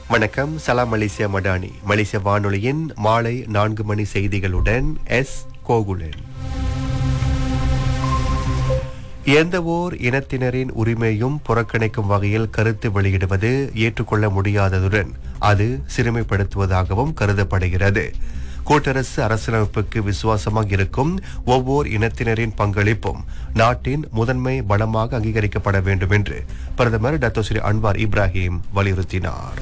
வணக்கம் சலாம் மலேசியா மடானி மலேசிய வானொலியின் மாலை நான்கு மணி செய்திகளுடன் எஸ் கோகுலன் எந்த ஓர் இனத்தினரின் உரிமையும் புறக்கணிக்கும் வகையில் கருத்து வெளியிடுவது ஏற்றுக்கொள்ள முடியாததுடன் அது சிறுமைப்படுத்துவதாகவும் கருதப்படுகிறது கூட்டரசு அரசியலமைப்புக்கு விசுவாசமாக இருக்கும் ஒவ்வொரு இனத்தினரின் பங்களிப்பும் நாட்டின் முதன்மை பலமாக அங்கீகரிக்கப்பட வேண்டும் என்று பிரதமர் டத்தோ ஸ்ரீ அன்வார் இப்ராஹிம் வலியுறுத்தினார்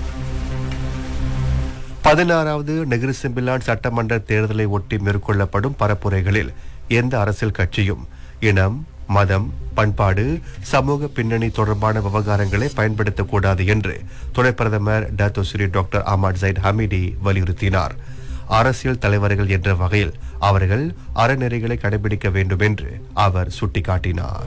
பதினாறாவது நெகிரி செம்பிலான் சட்டமன்ற தேர்தலை ஒட்டி மேற்கொள்ளப்படும் பரப்புரைகளில் எந்த அரசியல் கட்சியும் இனம் மதம் பண்பாடு சமூக பின்னணி தொடர்பான விவகாரங்களை பயன்படுத்தக்கூடாது என்று துணை பிரதமர் Dato Sri doctor Ahmad Zahid Hamidi வலியுறுத்தினார் அரசியல் தலைவர்கள் என்ற வகையில் அவர்கள் அறநெறிகளை கடைபிடிக்க வேண்டும் என்று அவர் சுட்டிக்காட்டினார்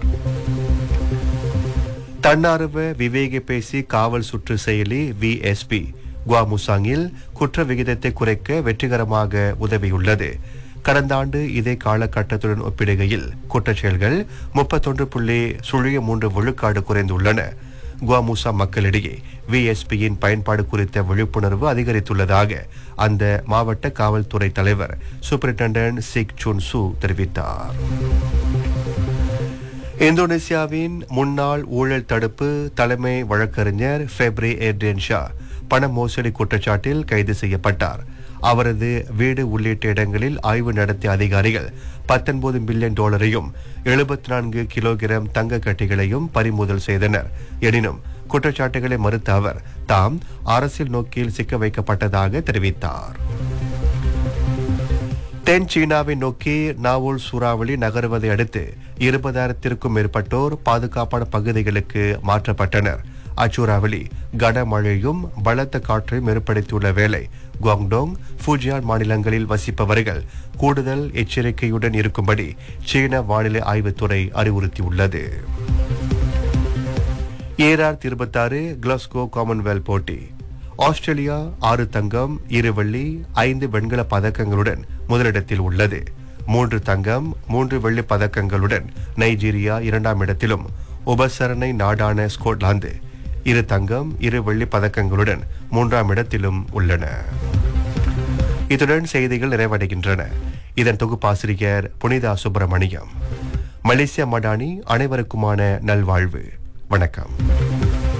தன்னார்வ விவேக பேசி காவல் சுற்று செயலி விஎஸ்பி குவாமுசாங்கில் குற்ற விகிதத்தை குறைக்க வெற்றிகரமாக உதவியுள்ளது கடந்த ஆண்டு இதே காலகட்டத்துடன் ஒப்பிடுகையில் குற்றச்செயல்கள் முப்பத்தொன்று புள்ளி சுழிய மூன்று விழுக்காடு குறைந்துள்ளன குவாமுசா மக்களிடையே விஎஸ்பியின் பயன்பாடு குறித்த விழிப்புணர்வு அதிகரித்துள்ளதாக அந்த மாவட்ட காவல்துறை தலைவர் சூப்பரிண்டென்டன்ட் சிக் சுன் சு தெரிவித்தார் இந்தோனேசியாவின் முன்னாள் ஊழல் தடுப்பு தலைமை வழக்கறிஞர் ஃபெப்ரி ஏட்ரியன் ஷா பண மோசடி குற்றச்சாட்டில் கைது செய்யப்பட்டார் அவரது வீடு உள்ளிட்ட இடங்களில் ஆய்வு நடத்திய அதிகாரிகள் பத்தொன்பது பில்லியன் டாலரையும் எழுபத்தி நான்கு கிலோகிராம் தங்க கட்டிகளையும் பறிமுதல் செய்தனர் எனினும் குற்றச்சாட்டுகளை மறுத்த அவர் தாம் அரசியல் நோக்கில் சிக்க வைக்கப்பட்டதாக தெரிவித்தார் தென் சீனாவை நோக்கி நாவூல் சூறாவளி நகருவதை அடுத்து இருபதாயிரத்திற்கும் மேற்பட்டோர் பாதுகாப்பான பகுதிகளுக்கு மாற்றப்பட்டனர் அச்சூறாவளி கனமழையும் பலத்த காற்றையும் ஏற்படுத்தியுள்ள வேளை குவாங்டோங் ஃபூஜியான் மாநிலங்களில் வசிப்பவர்கள் கூடுதல் எச்சரிக்கையுடன் இருக்கும்படி சீன வானிலை ஆய்வுத்துறை அறிவுறுத்தியுள்ளது ஏஆர் இருபத்தாறு கிளாஸ்கோ காமன்வெல்த் போட்டி ஆஸ்திரேலியா ஆறு தங்கம் இரு வெள்ளி ஐந்து வெண்கல பதக்கங்களுடன் முதலிடத்தில் உள்ளது மூன்று தங்கம் மூன்று வெள்ளி பதக்கங்களுடன் நைஜீரியா இரண்டாம் இடத்திலும் உபசரணை நாடான ஸ்கொட்லாந்து இரு தங்கம் இரு வெள்ளி பதக்கங்களுடன் மூன்றாம் இடத்திலும் உள்ளன இத்துடன் செய்திகள் நிறைவடைகின்றன இதன் தொகுப்பாசிரியர் புனிதா சுப்பிரமணியம் மலேசியா மடானி அனைவருக்குமான நல்வாழ்வு வணக்கம்